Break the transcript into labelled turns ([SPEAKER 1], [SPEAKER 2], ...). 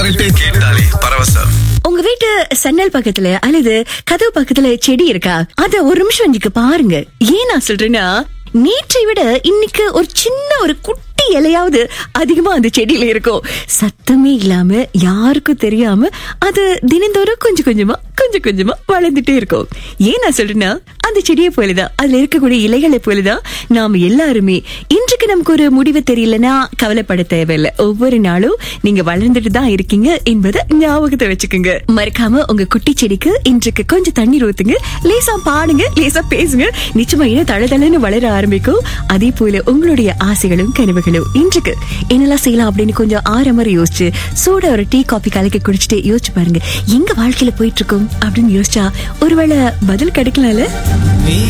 [SPEAKER 1] கேட்டாலே பரவசம்
[SPEAKER 2] உங்க வீட்டு சன்னல் பக்கத்துல அல்லது கதவு பக்கத்துல செடி இருக்கா அத ஒரு நிமிஷம் இங்க பாருங்க ஏன் நான் சொல்றேன்னா நேற்றை விட இன்னைக்கு ஒரு சின்ன ஒரு குட்டி இலையாவது அதிகமா அந்த செடியில இருக்கும் சத்தமே இல்லாம யாருக்கும் தெரியாம அது தினந்தோறும் கொஞ்சம் கொஞ்சமா கொஞ்சம் கொஞ்சமா வளர்ந்துட்டே இருக்கும் ஏன் நான் சொல்றேன்னா அந்த செடியை போலதான் அதுல இருக்கக்கூடிய இலைகளை போலதான் நாம எல்லாருமே இன்றைக்கு நமக்கு ஒரு முடிவு தெரியலனா கவலைப்பட தேவையில்லை ஒவ்வொரு நாளும் நீங்க வளர்ந்துட்டு தான் இருக்கீங்க என்பதை ஞாபகத்தை வச்சுக்கோங்க மறக்காம உங்க குட்டி செடிக்கு இன்றைக்கு கொஞ்சம் தண்ணீர் ஊத்துங்க லேசா பாடுங்க லேசா பேசுங்க நிச்சயமா இன்னும் தளதளன்னு வளர ஆரம்பிக்கும் அதே போல உங்களுடைய ஆசைகளும் கனவுகளும் இன்றைக்கு என்னெல்லாம் செய்யலாம் அப்படின்னு கொஞ்சம் ஆரம்பர யோசிச்சு சூட ஒரு டீ காபி கலக்கி குடிச்சிட்டு யோசிச்சு பாருங்க எங்க வாழ்க்கையில போயிட்டு இருக்கோம் அப்படின்னு யோசிச்சா ஒருவேளை பதில் கிடைக்கலாம்ல
[SPEAKER 3] நீ